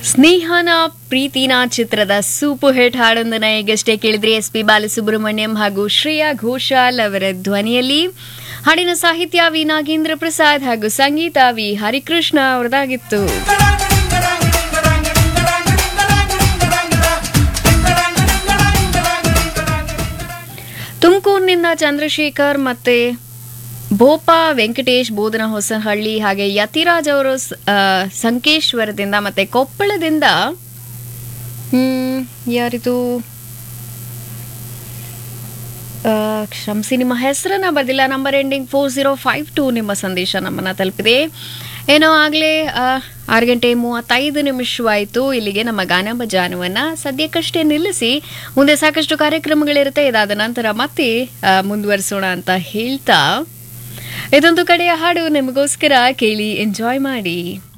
ಸ್ನೇಹನ ಪ್ರೀತಿನ ಚಿತ್ರದ super hit ಹಾಡೊಂದನ್ನ ಈಗಷ್ಟೇ ಕೇಳಿದ್ರಿ ಎಸ್ ಪಿ ಬಾಲಸುಬ್ರಹ್ಮಣ್ಯಂ ಹಾಗೂ ಶ್ರೇಯಾ ಘೋಷಾಲ್ ಅವರ ಧ್ವನಿಯಲ್ಲಿ ಹಾಡಿನ ಸಾಹಿತ್ಯ ವಿ ನಾಗೇಂದ್ರ ಪ್ರಸಾದ್ ಹಾಗೂ ಸಂಗೀತ ವಿ ಹರಿಕೃಷ್ಣ ಅವರದಾಗಿತ್ತು ತುಮಕೂರಿನಿಂದ ಚಂದ್ರಶೇಖರ್ ಮತ್ತೆ ಭೋಪಾ ವೆಂಕಟೇಶ್ ಬೋಧನ ಹೊಸಹಳ್ಳಿ ಹಾಗೆ ಯತಿರಾಜ್ ಅವರು ಸ- ಆ, ಸಂಕೇಶ್ವರದಿಂದ ಮತ್ತೆ ಕೊಪ್ಪಳದಿಂದ ಹ್ಮ್ ಯಾರಿದು ಆ, ಕ್ಷಮಿಸಿ ನಿಮ್ಮ ಹೆಸರನ್ನ ಬದಿಲ್ಲ number ending four zero five two ನಿಮ್ಮ ಸಂದೇಶ ನಮ್ಮನ್ನ ತಲುಪಿದೆ ಏನೋ ಆಗಲೇ ಆರು ಗಂಟೆ ಮೂವತ್ತೈದು ನಿಮಿಷವಾಯಿತು ಇಲ್ಲಿಗೆ ನಮ್ಮ ಗಾನ ಭಜಾನವನ್ನ ಸದ್ಯಕ್ಕಷ್ಟೇ ನಿಲ್ಲಿಸಿ ಮುಂದೆ ಸಾಕಷ್ಟು ಕಾರ್ಯಕ್ರಮಗಳಿರುತ್ತೆ ಇದಾದ ನಂತರ ಮತ್ತೆ ಆ, ಮುಂದುವರಿಸೋಣ ಅಂತ ಹೇಳ್ತಾ ಇದೊಂದು ಕಡೆಯ ಹಾಡು ನಿಮಗೋಸ್ಕರ ಕೇಳಿ ಎಂಜಾಯ್ ಮಾಡಿ